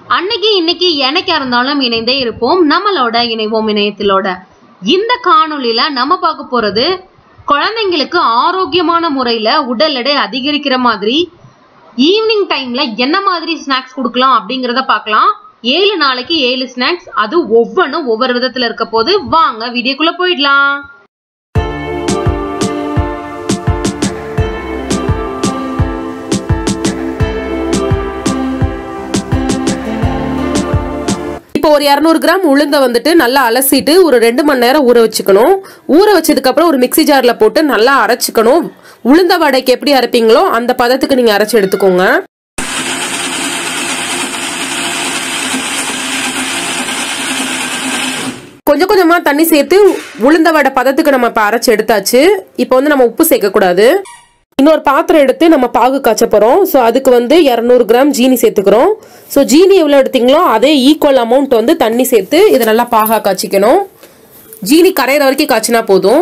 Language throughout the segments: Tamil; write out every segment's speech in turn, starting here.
அன்னைக்கு இன்னைக்கு எனக்கா இருந்தாலும் இணைந்தே இருப்போம் நம்மளோட இணைவோம் இணையத்திலோட இந்த காணொளியில நம்ம பார்க்க போறது குழந்தைங்களுக்கு ஆரோக்கியமான முறையில உடல் எடை அதிகரிக்கிற மாதிரி ஈவினிங் டைம்ல என்ன மாதிரி ஸ்நாக்ஸ் கொடுக்கலாம் அப்படிங்கறத பார்க்கலாம் ஏழு நாளைக்கு ஏழு ஸ்நாக்ஸ் அது ஒவ்வொன்றும் ஒவ்வொரு விதத்துல இருக்க போது வாங்க வீடியோக்குள்ள போயிடலாம் இப்போ ஒரு இரநூறு கிராம் உளுந்த வந்துட்டு நல்லா அலசிட்டு ஒரு ரெண்டு மணி நேரம் ஊற வச்சுக்கணும் ஊற வச்சதுக்கு அப்புறம் ஒரு மிக்ஸி ஜார்ல போட்டு நல்லா அரைச்சிக்கணும் உளுந்த வடைக்கு எப்படி அரைப்பீங்களோ அந்த பதத்துக்கு நீங்க அரைச்சு எடுத்துக்கோங்க கொஞ்சம் கொஞ்சமா தண்ணி சேர்த்து உளுந்த வடை பதத்துக்கு நம்ம இப்போ அரைச்சு எடுத்தாச்சு இப்போ வந்து நம்ம உப்பு சேர்க்கக்கூடாது இன்னொரு பாத்திரம் எடுத்து நம்ம பாகு காய்ச்ச போகிறோம் ஸோ அதுக்கு வந்து இரநூறு கிராம் ஜீனி சேர்த்துக்கிறோம் ஸோ ஜீனி எவ்வளோ எடுத்தீங்களோ அதே ஈக்குவல் அமௌண்ட் வந்து தண்ணி சேர்த்து இதை நல்லா பாகா காய்ச்சிக்கணும் ஜீனி கரையிற வரைக்கும் காய்ச்சினா போதும்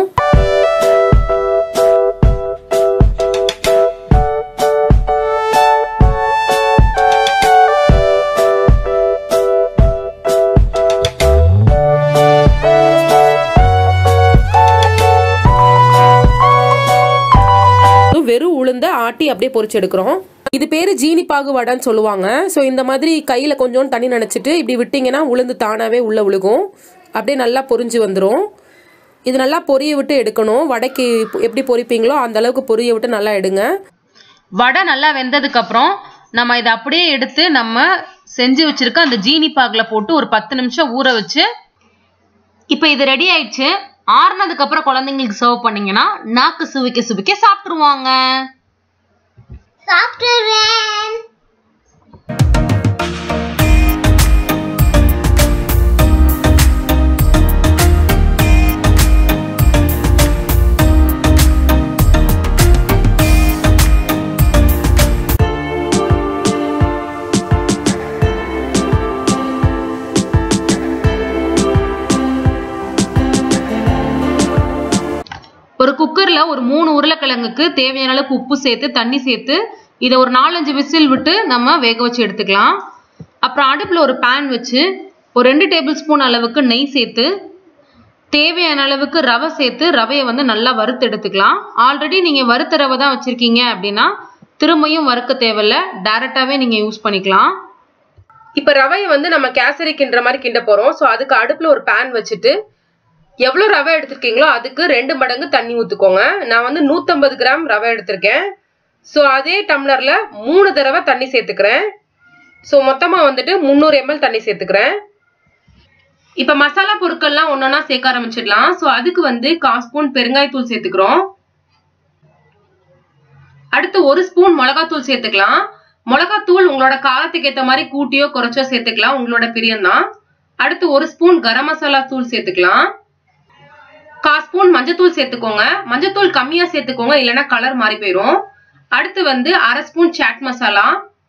வெறும் உளுந்த ஆட்டி அப்படியே பொரிச்சு எடுக்கிறோம் இது பேரு ஜீனி பாகு வடைன்னு சொல்லுவாங்க ஸோ இந்த மாதிரி கையில கொஞ்சோண்டு தண்ணி நினைச்சிட்டு இப்படி விட்டீங்கன்னா உளுந்து தானாவே உள்ள விழுகும் அப்படியே நல்லா பொரிஞ்சு வந்துடும் இது நல்லா பொரிய விட்டு எடுக்கணும் வடைக்கு எப்படி பொரிப்பீங்களோ அந்த அளவுக்கு பொரிய விட்டு நல்லா எடுங்க வடை நல்லா வெந்ததுக்கு அப்புறம் நம்ம இதை அப்படியே எடுத்து நம்ம செஞ்சு வச்சிருக்க அந்த ஜீனி பாகுல போட்டு ஒரு பத்து நிமிஷம் ஊற வச்சு இப்போ இது ரெடி ஆயிடுச்சு ஆறுனதுக்கு அப்புறம் குழந்தைங்களுக்கு சர்வ் பண்ணீங்கன்னா நாக்கு சுவிக்க சுவிக்க சாப்பிட்டுருவாங்க சாப்பிட்டுறேன் ஒரு குக்கர்ல ஒரு மூணு உருளைக்கிழங்குக்கு தேவையான அளவுக்கு உப்பு சேர்த்து தண்ணி சேர்த்து இதை ஒரு நாலஞ்சு விசில் விட்டு நம்ம வேக வச்சு எடுத்துக்கலாம் அப்புறம் அடுப்பில் ஒரு பேன் வச்சு ஒரு ரெண்டு டேபிள் ஸ்பூன் அளவுக்கு நெய் சேர்த்து தேவையான அளவுக்கு ரவை சேர்த்து ரவையை வந்து நல்லா வறுத்து எடுத்துக்கலாம் ஆல்ரெடி நீங்கள் வறுத்த ரவை தான் வச்சுருக்கீங்க அப்படின்னா திரும்பியும் வறுக்க தேவையில்ல டைரெக்டாகவே நீங்கள் யூஸ் பண்ணிக்கலாம் இப்போ ரவையை வந்து நம்ம கேசரி கிண்டுற மாதிரி கிண்ட போறோம் ஸோ அதுக்கு அடுப்புல ஒரு பேன் வச்சுட்டு எவ்வளோ ரவை எடுத்திருக்கீங்களோ அதுக்கு ரெண்டு மடங்கு தண்ணி ஊற்றுக்கோங்க நான் வந்து நூற்றம்பது கிராம் ரவை எடுத்திருக்கேன் ஸோ அதே டம்ளரில் மூணு தடவை தண்ணி சேர்த்துக்கிறேன் ஸோ மொத்தமாக வந்துட்டு முந்நூறு எம்எல் தண்ணி சேர்த்துக்கிறேன் இப்போ மசாலா பொருட்கள்லாம் ஒன்றா சேர்க்க ஆரம்பிச்சிடலாம் ஸோ அதுக்கு வந்து கால் ஸ்பூன் பெருங்காயத்தூள் சேர்த்துக்கிறோம் அடுத்து ஒரு ஸ்பூன் மிளகாத்தூள் சேர்த்துக்கலாம் மிளகாத்தூள் உங்களோட காரத்துக்கு ஏற்ற மாதிரி கூட்டியோ குறைச்சோ சேர்த்துக்கலாம் உங்களோட பிரியம்தான் அடுத்து ஒரு ஸ்பூன் கரம் மசாலா தூள் சேர்த்துக்கலாம் கால் ஸ்பூன் மஞ்சத்தூள் சேர்த்துக்கோங்க மஞ்சத்தூள் கம்மியா சேர்த்துக்கோங்க இல்லைன்னா கலர் மாறி போயிடும் அடுத்து வந்து அரை ஸ்பூன் சாட் மசாலா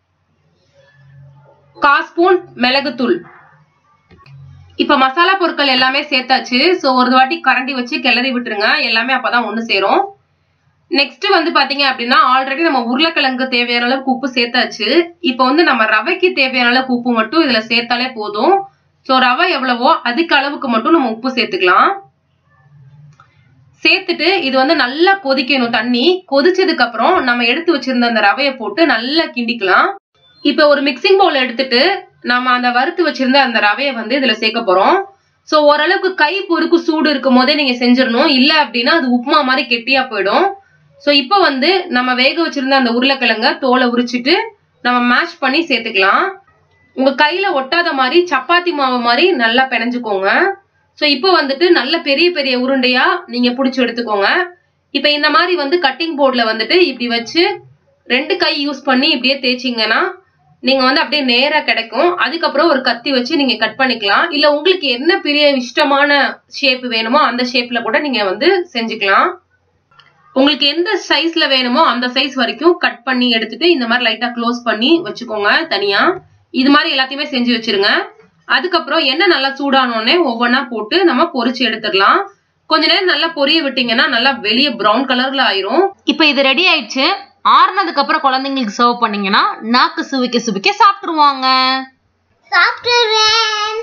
கால் ஸ்பூன் மிளகுத்தூள் இப்ப மசாலா பொருட்கள் எல்லாமே சேர்த்தாச்சு ஸோ ஒரு வாட்டி கரண்டி வச்சு கிளறி விட்டுருங்க எல்லாமே அப்பதான் ஒன்று சேரும் நெக்ஸ்ட் வந்து பாத்தீங்க அப்படின்னா ஆல்ரெடி நம்ம உருளைக்கிழங்கு தேவையான அளவுக்கு உப்பு சேர்த்தாச்சு இப்போ வந்து நம்ம ரவைக்கு தேவையான அளவுக்கு உப்பு மட்டும் இதுல சேர்த்தாலே போதும் ஸோ ரவை எவ்வளவோ அதுக்கு அளவுக்கு மட்டும் நம்ம உப்பு சேர்த்துக்கலாம் சேர்த்துட்டு இது வந்து நல்லா கொதிக்கணும் தண்ணி கொதிச்சதுக்கு அப்புறம் நம்ம எடுத்து வச்சிருந்த அந்த ரவையை போட்டு நல்லா கிண்டிக்கலாம் இப்போ ஒரு மிக்சிங் பவுல் எடுத்துட்டு நம்ம அந்த வறுத்து வச்சிருந்த அந்த ரவையை வந்து இதுல சேர்க்க போறோம் ஸோ ஓரளவுக்கு கை பொறுக்கு சூடு இருக்கும் போதே நீங்க செஞ்சிடணும் இல்லை அப்படின்னா அது உப்புமா மாதிரி கெட்டியா போயிடும் ஸோ இப்போ வந்து நம்ம வேக வச்சிருந்த அந்த உருளைக்கிழங்க தோலை உரிச்சிட்டு நம்ம மேஷ் பண்ணி சேர்த்துக்கலாம் உங்க கையில ஒட்டாத மாதிரி சப்பாத்தி மாவு மாதிரி நல்லா பிணைஞ்சுக்கோங்க ஸோ இப்போ வந்துட்டு நல்ல பெரிய பெரிய உருண்டையா நீங்க பிடிச்சி எடுத்துக்கோங்க இப்போ இந்த மாதிரி வந்து கட்டிங் போர்ட்ல வந்துட்டு இப்படி வச்சு ரெண்டு கை யூஸ் பண்ணி இப்படியே தேய்ச்சிங்கன்னா நீங்க வந்து அப்படியே நேரா கிடைக்கும் அதுக்கப்புறம் ஒரு கத்தி வச்சு நீங்க கட் பண்ணிக்கலாம் இல்ல உங்களுக்கு என்ன பெரிய இஷ்டமான ஷேப் வேணுமோ அந்த ஷேப்ல கூட நீங்க வந்து செஞ்சுக்கலாம் உங்களுக்கு எந்த சைஸ்ல வேணுமோ அந்த சைஸ் வரைக்கும் கட் பண்ணி எடுத்துட்டு இந்த மாதிரி லைட்டா க்ளோஸ் பண்ணி வச்சுக்கோங்க தனியா இது மாதிரி எல்லாத்தையுமே செஞ்சு வச்சிருங்க அதுக்கப்புறம் எண்ணெய் நல்லா சூடானோடனே ஒவ்வொன்றா போட்டு நம்ம பொரிச்சு எடுத்துடலாம் கொஞ்ச நேரம் நல்லா பொரிய விட்டீங்கன்னா நல்லா வெளியே ப்ரௌன் கலர்ல ஆயிரும் இப்போ இது ரெடி ஆயிடுச்சு ஆறுனதுக்கு அப்புறம் குழந்தைங்களுக்கு சர்வ் பண்ணீங்கன்னா நாக்கு சுவிக்க சுவிக்க சாப்பிட்டுருவாங்க சாப்பிட்டுறேன்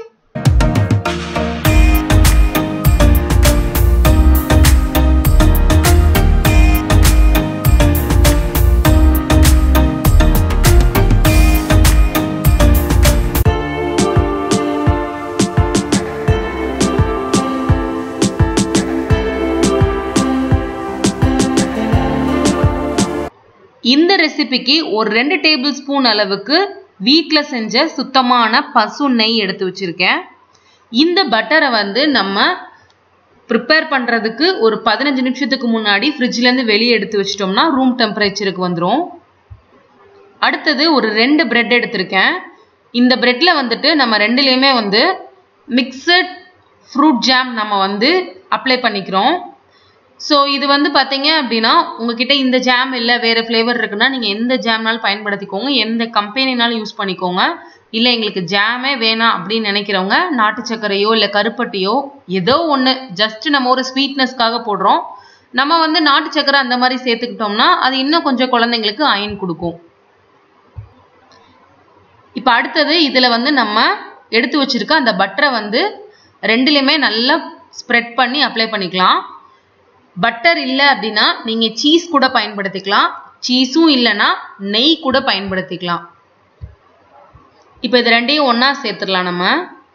இந்த ரெசிபிக்கு ஒரு ரெண்டு டேபிள் ஸ்பூன் அளவுக்கு வீட்டில் செஞ்ச சுத்தமான பசு நெய் எடுத்து வச்சிருக்கேன் இந்த பட்டரை வந்து நம்ம ப்ரிப்பேர் பண்ணுறதுக்கு ஒரு பதினஞ்சு நிமிஷத்துக்கு முன்னாடி ஃப்ரிட்ஜ்லேருந்து வெளியே எடுத்து வச்சிட்டோம்னா ரூம் டெம்பரேச்சருக்கு வந்துடும் அடுத்தது ஒரு ரெண்டு பிரெட் எடுத்திருக்கேன் இந்த பிரெட்டில் வந்துட்டு நம்ம ரெண்டுலேயுமே வந்து மிக்சட் ஃப்ரூட் ஜாம் நம்ம வந்து அப்ளை பண்ணிக்கிறோம் ஸோ இது வந்து பார்த்தீங்க அப்படின்னா உங்ககிட்ட இந்த ஜாம் இல்லை வேறு ஃப்ளேவர் இருக்குன்னா நீங்கள் எந்த ஜாம்னாலும் பயன்படுத்திக்கோங்க எந்த கம்பெனினாலும் யூஸ் பண்ணிக்கோங்க இல்லை எங்களுக்கு ஜாமே வேணாம் அப்படின்னு நினைக்கிறவங்க நாட்டு சர்க்கரையோ இல்லை கருப்பட்டியோ ஏதோ ஒன்று ஜஸ்ட் நம்ம ஒரு ஸ்வீட்னஸ்க்காக போடுறோம் நம்ம வந்து நாட்டு சர்க்கரை அந்த மாதிரி சேர்த்துக்கிட்டோம்னா அது இன்னும் கொஞ்சம் குழந்தைங்களுக்கு அயன் கொடுக்கும் இப்போ அடுத்தது இதில் வந்து நம்ம எடுத்து வச்சிருக்க அந்த பட்டரை வந்து ரெண்டுலேயுமே நல்லா ஸ்ப்ரெட் பண்ணி அப்ளை பண்ணிக்கலாம் பட்டர் இல்லை அப்படின்னா நீங்கள் சீஸ் கூட பயன்படுத்திக்கலாம் சீஸும் இல்லைன்னா நெய் கூட பயன்படுத்திக்கலாம் இப்போ இது ரெண்டையும் ஒன்றா சேர்த்துடலாம் நம்ம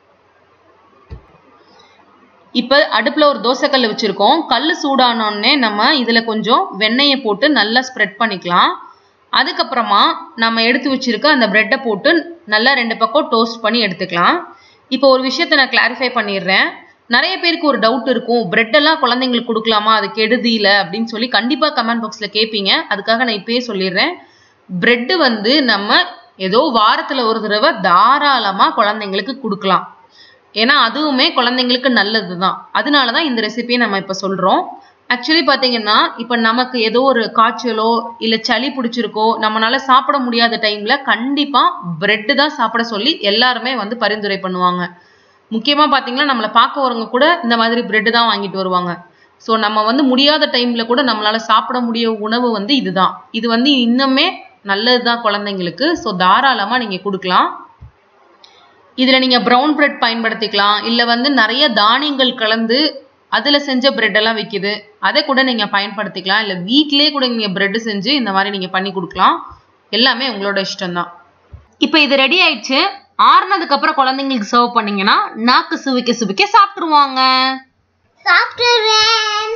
இப்போ அடுப்பில் ஒரு தோசைக்கல் வச்சுருக்கோம் கல் சூடானோடனே நம்ம இதில் கொஞ்சம் வெண்ணெயை போட்டு நல்லா ஸ்ப்ரெட் பண்ணிக்கலாம் அதுக்கப்புறமா நம்ம எடுத்து வச்சிருக்க அந்த ப்ரெட்டை போட்டு நல்லா ரெண்டு பக்கம் டோஸ்ட் பண்ணி எடுத்துக்கலாம் இப்போ ஒரு விஷயத்தை நான் கிளாரிஃபை பண்ணிடுறேன் நிறைய பேருக்கு ஒரு டவுட் இருக்கும் பிரெட் எல்லாம் குழந்தைங்களுக்கு கொடுக்கலாமா அது கெடுதியில அப்படின்னு சொல்லி கண்டிப்பாக கமெண்ட் பாக்ஸில் கேட்பீங்க அதுக்காக நான் இப்பயே சொல்லிடுறேன் பிரெட்டு வந்து நம்ம ஏதோ வாரத்தில் ஒரு தடவை தாராளமாக குழந்தைங்களுக்கு கொடுக்கலாம் ஏன்னா அதுவுமே குழந்தைங்களுக்கு நல்லது தான் அதனால தான் இந்த ரெசிபியை நம்ம இப்போ சொல்கிறோம் ஆக்சுவலி பார்த்தீங்கன்னா இப்போ நமக்கு ஏதோ ஒரு காய்ச்சலோ இல்லை சளி பிடிச்சிருக்கோ நம்மளால சாப்பிட முடியாத டைமில் கண்டிப்பாக பிரெட்டு தான் சாப்பிட சொல்லி எல்லாருமே வந்து பரிந்துரை பண்ணுவாங்க முக்கியமாக பார்த்தீங்கன்னா நம்மளை பார்க்க வரவங்க கூட இந்த மாதிரி பிரெட்டு தான் வாங்கிட்டு வருவாங்க ஸோ நம்ம வந்து முடியாத டைமில் கூட நம்மளால சாப்பிட முடிய உணவு வந்து இதுதான் இது வந்து இன்னுமே நல்லது தான் குழந்தைங்களுக்கு ஸோ தாராளமாக நீங்கள் கொடுக்கலாம் இதில் நீங்கள் ப்ரௌன் பிரெட் பயன்படுத்திக்கலாம் இல்லை வந்து நிறைய தானியங்கள் கலந்து அதில் செஞ்ச பிரெட் எல்லாம் விற்கிது அதை கூட நீங்கள் பயன்படுத்திக்கலாம் இல்லை வீட்டிலே கூட நீங்கள் பிரெட் செஞ்சு இந்த மாதிரி நீங்கள் பண்ணி கொடுக்கலாம் எல்லாமே உங்களோட இஷ்டம்தான் இப்போ இது ரெடி ஆயிடுச்சு ஆறுனதுக்கு அப்புறம் குழந்தைங்களுக்கு சர்வ் பண்ணீங்கன்னா நாக்கு சுவிக்க சுவிக்க சாப்பிட்டுருவாங்க சாப்பிட்டுறேன்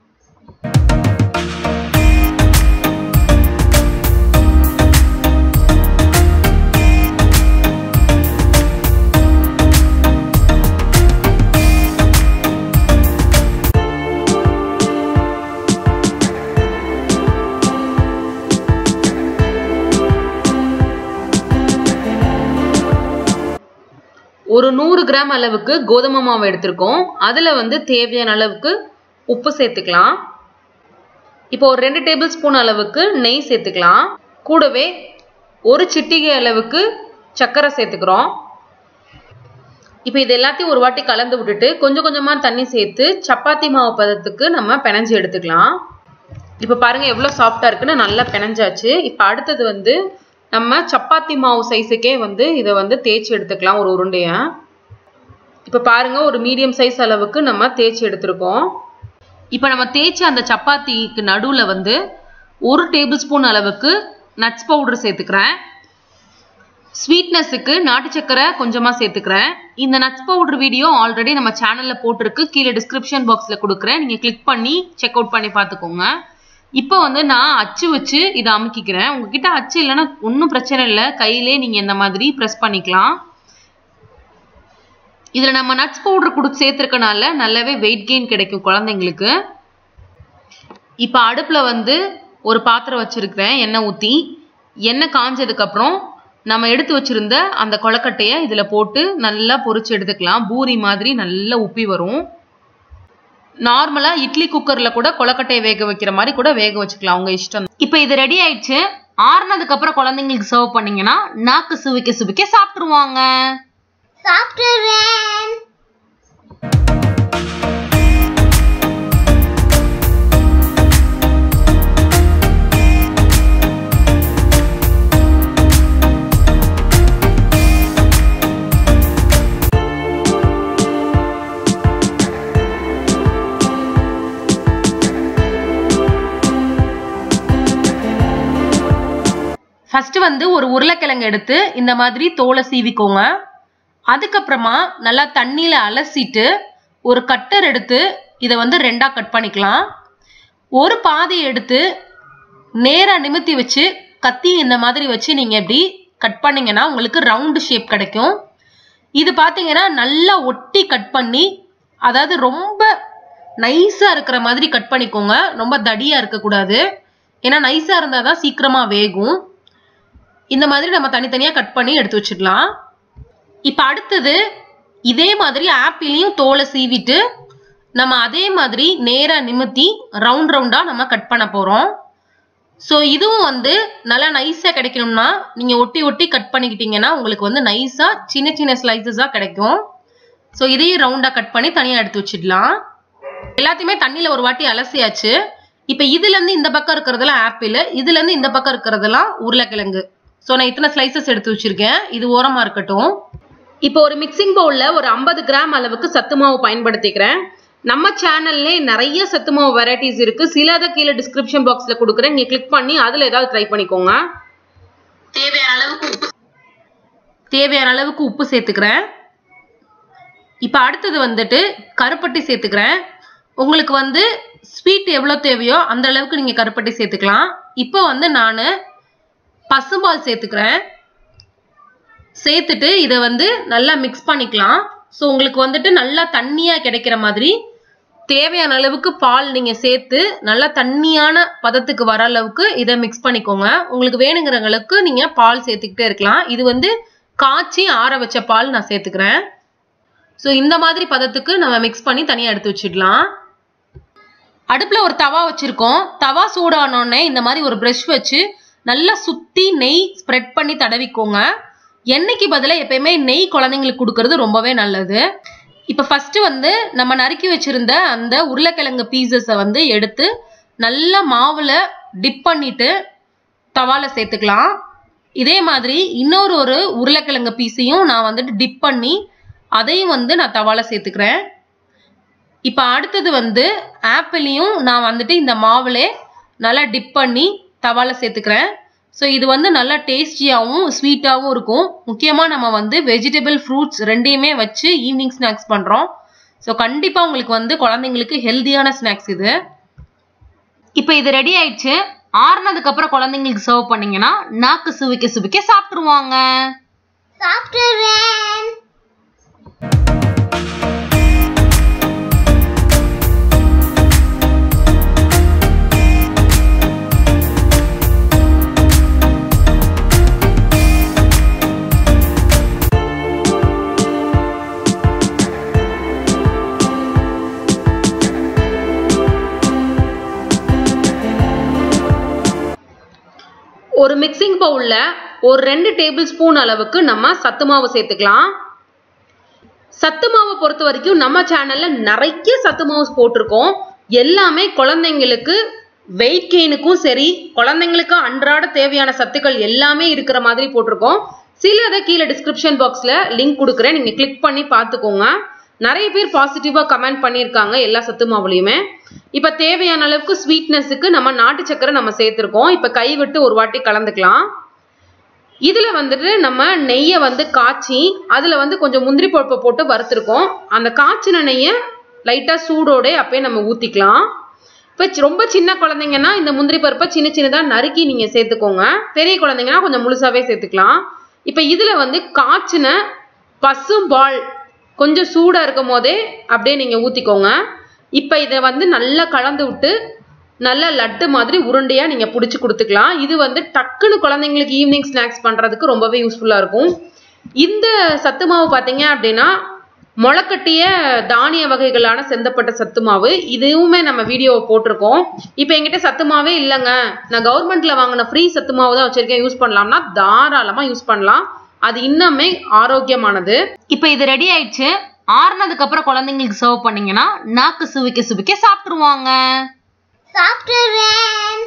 ஒரு நூறு கிராம் அளவுக்கு கோதுமை மாவு எடுத்திருக்கோம் அதில் வந்து தேவையான அளவுக்கு உப்பு சேர்த்துக்கலாம் இப்போ ஒரு ரெண்டு டேபிள் ஸ்பூன் அளவுக்கு நெய் சேர்த்துக்கலாம் கூடவே ஒரு சிட்டிகை அளவுக்கு சர்க்கரை சேர்த்துக்கிறோம் இப்போ இது எல்லாத்தையும் ஒரு வாட்டி கலந்து விட்டுட்டு கொஞ்சம் கொஞ்சமாக தண்ணி சேர்த்து சப்பாத்தி மாவு பதத்துக்கு நம்ம பிணைஞ்சு எடுத்துக்கலாம் இப்போ பாருங்க எவ்வளோ சாஃப்டாக இருக்குன்னு நல்லா பிணைஞ்சாச்சு இப்போ அடுத்தது வந்து நம்ம சப்பாத்தி மாவு சைஸுக்கே வந்து இதை வந்து தேய்ச்சி எடுத்துக்கலாம் ஒரு உருண்டையை இப்போ பாருங்க ஒரு மீடியம் சைஸ் அளவுக்கு நம்ம தேய்ச்சி எடுத்திருக்கோம் இப்போ நம்ம தேய்ச்ச அந்த சப்பாத்திக்கு நடுவில் வந்து ஒரு டேபிள் ஸ்பூன் அளவுக்கு நட்ஸ் பவுடர் சேர்த்துக்கிறேன் ஸ்வீட்னஸுக்கு நாட்டு சக்கரை கொஞ்சமாக சேர்த்துக்கிறேன் இந்த நட்ஸ் பவுடர் வீடியோ ஆல்ரெடி நம்ம சேனலில் போட்டிருக்கு கீழே டிஸ்கிரிப்ஷன் பாக்ஸில் கொடுக்குறேன் நீங்கள் கிளிக் பண்ணி செக் அவுட் பண்ணி பார்த்துக்கோங்க இப்போ வந்து நான் அச்சு வச்சு இதை அமுக்கிக்கிறேன் உங்ககிட்ட அச்சு இல்லைன்னா ஒன்றும் பிரச்சனை இல்லை கையிலே நீங்கள் இந்த மாதிரி ப்ரெஸ் பண்ணிக்கலாம் இதில் நம்ம நட்ஸ் பவுடர் கொடுத்து சேர்த்துருக்கனால நல்லாவே வெயிட் கெயின் கிடைக்கும் குழந்தைங்களுக்கு இப்போ அடுப்பில் வந்து ஒரு பாத்திரம் வச்சுருக்கிறேன் எண்ணெய் ஊற்றி எண்ணெய் காஞ்சதுக்கப்புறம் நம்ம எடுத்து வச்சிருந்த அந்த கொழக்கட்டையை இதில் போட்டு நல்லா பொரிச்சு எடுத்துக்கலாம் பூரி மாதிரி நல்லா உப்பி வரும் நார்மலாக இட்லி குக்கரில் கூட கொழக்கட்டையை வேக வைக்கிற மாதிரி கூட வேக வச்சுக்கலாம் உங்கள் இஷ்டம் இப்போ இது ரெடி ஆயிடுச்சு ஆறுனதுக்கு அப்புறம் குழந்தைங்களுக்கு சர்வ் பண்ணீங்கன்னா நாக்கு சுவிக்க சுவிக்க சாப்பிட்டுருவாங்க சாப்பிட்டுறேன் ஃபர்ஸ்ட் வந்து ஒரு உருளைக்கிழங்கு எடுத்து இந்த மாதிரி தோலை சீவிக்கோங்க அதுக்கப்புறமா நல்லா தண்ணியில அலசிட்டு ஒரு கட்டர் எடுத்து இதை வந்து ரெண்டா கட் பண்ணிக்கலாம் ஒரு பாதி எடுத்து நேரா நிமித்தி வச்சு கத்தி இந்த மாதிரி வச்சு நீங்க எப்படி கட் பண்ணீங்கன்னா உங்களுக்கு ரவுண்டு ஷேப் கிடைக்கும் இது பாத்தீங்கன்னா நல்லா ஒட்டி கட் பண்ணி அதாவது ரொம்ப நைஸா இருக்கிற மாதிரி கட் பண்ணிக்கோங்க ரொம்ப தடியா இருக்கக்கூடாது ஏன்னா நைஸா இருந்தால் தான் சீக்கிரமா வேகும் இந்த மாதிரி நம்ம தனித்தனியா கட் பண்ணி எடுத்து வச்சிடலாம் இப்போ அடுத்தது இதே மாதிரி ஆப்பிளையும் தோலை சீவிட்டு நம்ம அதே மாதிரி நேரா நிமித்தி ரவுண்ட் ரவுண்டா நம்ம கட் பண்ண போறோம் ஸோ இதுவும் வந்து நல்லா நைஸாக கிடைக்கணும்னா நீங்கள் ஒட்டி ஒட்டி கட் பண்ணிக்கிட்டீங்கன்னா உங்களுக்கு வந்து நைஸாக சின்ன சின்ன ஸ்லைசஸாக கிடைக்கும் ஸோ இதையும் ரவுண்டாக கட் பண்ணி தனியாக எடுத்து வச்சிடலாம் எல்லாத்தையுமே தண்ணியில் ஒரு வாட்டி அலசியாச்சு இப்போ இதுலேருந்து இந்த பக்கம் இருக்கிறதெல்லாம் ஆப்பிள் இதுலேருந்து இந்த பக்கம் இருக்கிறதெல்லாம் உருளைக்கிழங்கு ஸோ நான் இத்தனை ஸ்லைசஸ் எடுத்து வச்சிருக்கேன் இது ஓரமாக இருக்கட்டும் இப்போ ஒரு மிக்சிங் பவுல்ல ஒரு ஐம்பது கிராம் அளவுக்கு சத்து மாவு பயன்படுத்திக்கிறேன் நம்ம சேனல்லே நிறைய சத்து மாவு வெரைட்டிஸ் இருக்கு சிலதை கீழே டிஸ்கிரிப்ஷன் பாக்ஸ்ல கொடுக்குறேன் நீங்க கிளிக் பண்ணி அதுல ஏதாவது ட்ரை பண்ணிக்கோங்க தேவையான அளவுக்கு உப்பு தேவையான அளவுக்கு உப்பு சேர்த்துக்கிறேன் இப்போ அடுத்தது வந்துட்டு கருப்பட்டி சேர்த்துக்கிறேன் உங்களுக்கு வந்து ஸ்வீட் எவ்வளோ தேவையோ அந்த அளவுக்கு நீங்கள் கருப்பட்டி சேர்த்துக்கலாம் இப்போ வந்து நான் பசும்பால் சேர்த்துக்கிறேன் சேர்த்துட்டு இதை வந்து நல்லா மிக்ஸ் பண்ணிக்கலாம் ஸோ உங்களுக்கு வந்துட்டு நல்லா தண்ணியாக கிடைக்கிற மாதிரி தேவையான அளவுக்கு பால் நீங்கள் சேர்த்து நல்லா தண்ணியான பதத்துக்கு வர அளவுக்கு இதை மிக்ஸ் பண்ணிக்கோங்க உங்களுக்கு வேணுங்கிற அளவுக்கு நீங்கள் பால் சேர்த்துக்கிட்டே இருக்கலாம் இது வந்து காய்ச்சி ஆற வச்ச பால் நான் சேர்த்துக்கிறேன் ஸோ இந்த மாதிரி பதத்துக்கு நம்ம மிக்ஸ் பண்ணி தனியாக எடுத்து வச்சிடலாம் அடுப்பில் ஒரு தவா வச்சுருக்கோம் தவா சூடானோடனே இந்த மாதிரி ஒரு ப்ரஷ் வச்சு நல்லா சுற்றி நெய் ஸ்ப்ரெட் பண்ணி தடவிக்கோங்க எண்ணெய்க்கு பதிலாக எப்பயுமே நெய் குழந்தைங்களுக்கு கொடுக்கறது ரொம்பவே நல்லது இப்போ ஃபஸ்ட்டு வந்து நம்ம நறுக்கி வச்சுருந்த அந்த உருளைக்கிழங்கு பீசஸை வந்து எடுத்து நல்லா மாவில் டிப் பண்ணிட்டு தவாவில் சேர்த்துக்கலாம் இதே மாதிரி இன்னொரு ஒரு உருளைக்கிழங்கு பீஸையும் நான் வந்துட்டு டிப் பண்ணி அதையும் வந்து நான் தவாவில் சேர்த்துக்கிறேன் இப்போ அடுத்தது வந்து ஆப்பிளையும் நான் வந்துட்டு இந்த மாவுலே நல்லா டிப் பண்ணி தவாவில் சேர்த்துக்கிறேன் ஸோ இது வந்து நல்லா டேஸ்டியாகவும் ஸ்வீட்டாகவும் இருக்கும் முக்கியமாக நம்ம வந்து வெஜிடபிள் ஃப்ரூட்ஸ் ரெண்டையுமே வச்சு ஈவினிங் ஸ்நாக்ஸ் பண்ணுறோம் ஸோ கண்டிப்பாக உங்களுக்கு வந்து குழந்தைங்களுக்கு ஹெல்த்தியான ஸ்நாக்ஸ் இது இப்போ இது ரெடி ஆயிடுச்சு ஆறுனதுக்கு அப்புறம் குழந்தைங்களுக்கு சர்வ் பண்ணீங்கன்னா நாக்கு சுவிக்க சுவிக்க சாப்பிட்டுருவாங்க சாப்பிட்டுறேன் ஒரு மிக்சிங் பவுல்ல ஒரு ரெண்டு டேபிள் ஸ்பூன் அளவுக்கு நம்ம சத்து மாவு சேர்த்துக்கலாம் சத்து மாவை பொறுத்த வரைக்கும் நம்ம சேனல்ல நிறைய சத்து மாவு போட்டிருக்கோம் எல்லாமே குழந்தைங்களுக்கு வெயிட் கெயினுக்கும் சரி குழந்தைங்களுக்கு அன்றாட தேவையான சத்துக்கள் எல்லாமே இருக்கிற மாதிரி போட்டிருக்கோம் சிலதை கீழே டிஸ்கிரிப்ஷன் பாக்ஸ்ல லிங்க் கொடுக்குறேன் நீங்க கிளிக் பண்ணி பார்த்துக்கோங்க நிறைய பேர் பாசிட்டிவா கமெண்ட் பண்ணியிருக்காங்க எல்லா சத்து மாவுலையுமே இப்ப தேவையான அளவுக்கு ஸ்வீட்னஸுக்கு நம்ம நாட்டு சக்கரை நம்ம சேர்த்திருக்கோம் இப்ப கை விட்டு ஒரு வாட்டி கலந்துக்கலாம் இதுல வந்துட்டு நம்ம நெய்யை வந்து காய்ச்சி அதுல வந்து கொஞ்சம் முந்திரி பருப்பை போட்டு வறுத்துருக்கோம் அந்த காய்ச்சின நெய்யை லைட்டா சூடோட அப்பயே நம்ம ஊத்திக்கலாம் இப்போ ரொம்ப சின்ன குழந்தைங்கன்னா இந்த முந்திரி பருப்பை சின்ன சின்னதா நறுக்கி நீங்க சேர்த்துக்கோங்க பெரிய குழந்தைங்கன்னா கொஞ்சம் முழுசாவே சேர்த்துக்கலாம் இப்போ இதுல வந்து காய்ச்சின பசும்பால் கொஞ்சம் சூடா இருக்கும் போதே அப்படியே நீங்க ஊத்திக்கோங்க இப்போ இதை வந்து நல்லா கலந்து விட்டு நல்ல லட்டு மாதிரி உருண்டையா நீங்க பிடிச்சி கொடுத்துக்கலாம் இது வந்து டக்குன்னு குழந்தைங்களுக்கு ஈவினிங் ஸ்நாக்ஸ் பண்றதுக்கு ரொம்பவே யூஸ்ஃபுல்லா இருக்கும் இந்த சத்து மாவு பார்த்தீங்க அப்படின்னா முளைக்கட்டிய தானிய வகைகளான செந்தப்பட்ட சத்து மாவு இதுவுமே நம்ம வீடியோவை போட்டிருக்கோம் இப்போ என்கிட்ட சத்து மாவே இல்லைங்க நான் கவர்மெண்ட்ல வாங்கின ஃப்ரீ சத்து மாவு தான் வச்சிருக்கேன் யூஸ் பண்ணலாம்னா தாராளமா யூஸ் பண்ணலாம் அது இன்னுமே ஆரோக்கியமானது இப்போ இது ரெடி ஆயிடுச்சு ஆறுனதுக்கு அப்புறம் குழந்தைங்களுக்கு சர்வ் பண்ணீங்கன்னா நாக்கு சுவிக்க சுவிக்க சாப்பிட்டுருவாங்க சாப்பிட்டுறேன்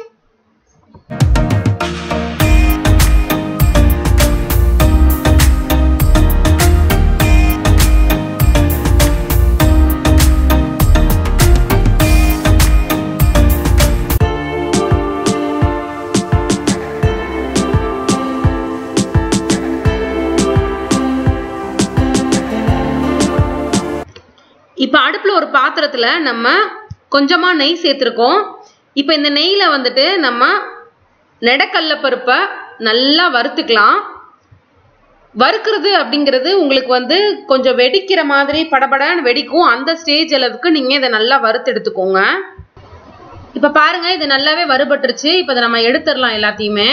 இப்போ அடுப்பில் ஒரு பாத்திரத்தில் நம்ம கொஞ்சமாக நெய் சேர்த்துருக்கோம் இப்போ இந்த நெய்யில் வந்துட்டு நம்ம நெடக்கல்ல பருப்பை நல்லா வறுத்துக்கலாம் வறுக்கிறது அப்படிங்கிறது உங்களுக்கு வந்து கொஞ்சம் வெடிக்கிற மாதிரி படபடன்னு வெடிக்கும் அந்த ஸ்டேஜ் அளவுக்கு நீங்கள் இதை நல்லா வறுத்து எடுத்துக்கோங்க இப்போ பாருங்க இது நல்லாவே வறுபட்டுருச்சு இப்போ இதை நம்ம எடுத்துடலாம் எல்லாத்தையுமே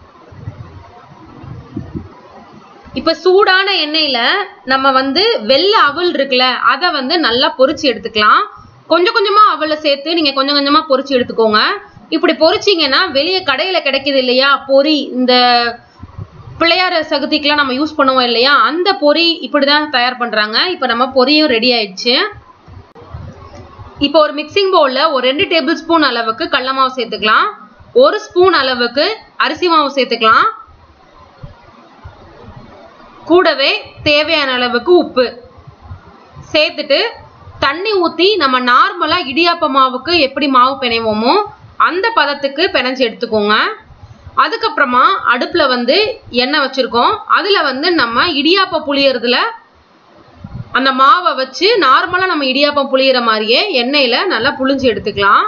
இப்ப சூடான எண்ணெயில நம்ம வந்து வெள்ளை அவல் இருக்குல்ல அதை வந்து நல்லா பொரிச்சு எடுத்துக்கலாம் கொஞ்சம் கொஞ்சமா அவலை சேர்த்து நீங்க கொஞ்சம் கொஞ்சமா பொரிச்சு எடுத்துக்கோங்க இப்படி பொரிச்சீங்கன்னா வெளியே கடையில கிடைக்குது இல்லையா பொரி இந்த பிள்ளையார சகுதிக்கெல்லாம் நம்ம யூஸ் பண்ணுவோம் இல்லையா அந்த பொரி இப்படிதான் தயார் பண்றாங்க இப்ப நம்ம பொரியும் ரெடி ஆயிடுச்சு இப்போ ஒரு மிக்சிங் பவுல்ல ஒரு ரெண்டு டேபிள் ஸ்பூன் அளவுக்கு கடல மாவு சேர்த்துக்கலாம் ஒரு ஸ்பூன் அளவுக்கு அரிசி மாவு சேர்த்துக்கலாம் கூடவே தேவையான அளவுக்கு உப்பு சேர்த்துட்டு தண்ணி ஊற்றி நம்ம நார்மலாக இடியாப்ப மாவுக்கு எப்படி மாவு பிணைவோமோ அந்த பதத்துக்கு பிணைஞ்சு எடுத்துக்கோங்க அதுக்கப்புறமா அடுப்பில் வந்து எண்ணெய் வச்சுருக்கோம் அதில் வந்து நம்ம இடியாப்பம் புளியறதுல அந்த மாவை வச்சு நார்மலாக நம்ம இடியாப்பம் புளியிற மாதிரியே எண்ணெயில் நல்லா புளிஞ்சு எடுத்துக்கலாம்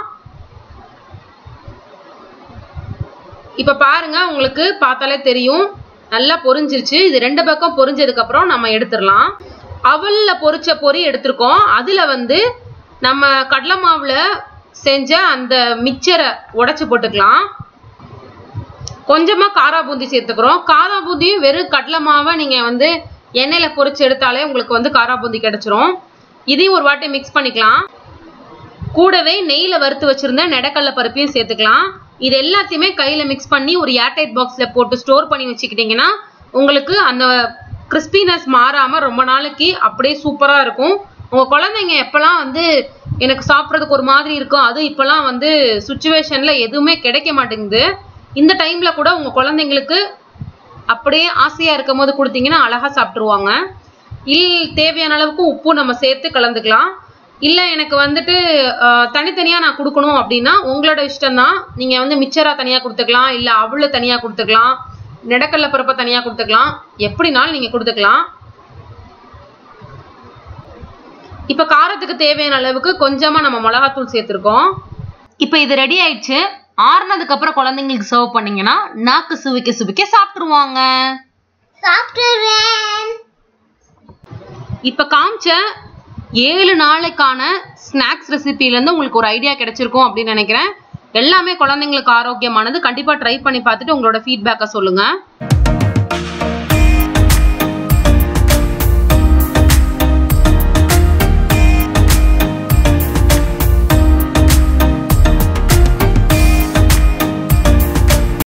இப்போ பாருங்க உங்களுக்கு பார்த்தாலே தெரியும் நல்லா பொரிஞ்சிருச்சு இது ரெண்டு பக்கம் பொரிஞ்சதுக்கு அப்புறம் நம்ம எடுத்துடலாம் அவல்ல பொரிச்ச பொரி எடுத்திருக்கோம் அதுல வந்து நம்ம கடலை மாவுல செஞ்ச அந்த மிக்சரை உடைச்சு போட்டுக்கலாம் கொஞ்சமா காரா பூந்தி சேர்த்துக்கிறோம் காரா பூந்தியும் வெறும் கடலை மாவை நீங்க வந்து எண்ணெயில பொரிச்சு எடுத்தாலே உங்களுக்கு வந்து காரா பூந்தி கிடைச்சிரும் இதையும் ஒரு வாட்டி மிக்ஸ் பண்ணிக்கலாம் கூடவே நெய்யில வறுத்து வச்சிருந்த நெடக்கல்ல பருப்பையும் சேர்த்துக்கலாம் இது எல்லாத்தையுமே கையில மிக்ஸ் பண்ணி ஒரு ஏர்டைட் பாக்ஸ்ல போட்டு ஸ்டோர் பண்ணி வச்சுக்கிட்டீங்கன்னா உங்களுக்கு அந்த கிறிஸ்பினஸ் மாறாம ரொம்ப நாளைக்கு அப்படியே சூப்பரா இருக்கும் உங்க குழந்தைங்க எப்பெல்லாம் வந்து எனக்கு சாப்பிட்றதுக்கு ஒரு மாதிரி இருக்கும் அது இப்பெல்லாம் வந்து சுச்சுவேஷன்ல எதுவுமே கிடைக்க மாட்டேங்குது இந்த டைம்ல கூட உங்க குழந்தைங்களுக்கு அப்படியே ஆசையா இருக்கும் போது கொடுத்தீங்கன்னா அழகா சாப்பிட்டுருவாங்க இல் தேவையான அளவுக்கு உப்பு நம்ம சேர்த்து கலந்துக்கலாம் இல்லை எனக்கு வந்துட்டு தனித்தனியாக நான் கொடுக்கணும் அப்படின்னா உங்களோட இஷ்டம் தான் நீங்கள் வந்து மிச்சரா தனியாக கொடுத்துக்கலாம் இல்லை அவ்வளோ தனியாக கொடுத்துக்கலாம் நெடக்கல்ல பருப்பை தனியாக கொடுத்துக்கலாம் எப்படினாலும் நீங்கள் கொடுத்துக்கலாம் இப்போ காரத்துக்கு தேவையான அளவுக்கு கொஞ்சமாக நம்ம மிளகாத்தூள் சேர்த்துருக்கோம் இப்போ இது ரெடி ஆயிடுச்சு ஆறுனதுக்கு அப்புறம் குழந்தைங்களுக்கு சர்வ் பண்ணீங்கன்னா நாக்கு சுவிக்க சுவிக்க சாப்பிட்டுருவாங்க சாப்பிட்டுறேன் இப்போ காமிச்ச ஏழு நாளைக்கான ஸ்நாக்ஸ் ரெசிபிலேருந்து உங்களுக்கு ஒரு ஐடியா கிடைச்சிருக்கும் அப்படின்னு நினைக்கிறேன் எல்லாமே குழந்தைங்களுக்கு ஆரோக்கியமானது கண்டிப்பாக ட்ரை பண்ணி பார்த்துட்டு உங்களோட ஃபீட்பேக்கை சொல்லுங்கள்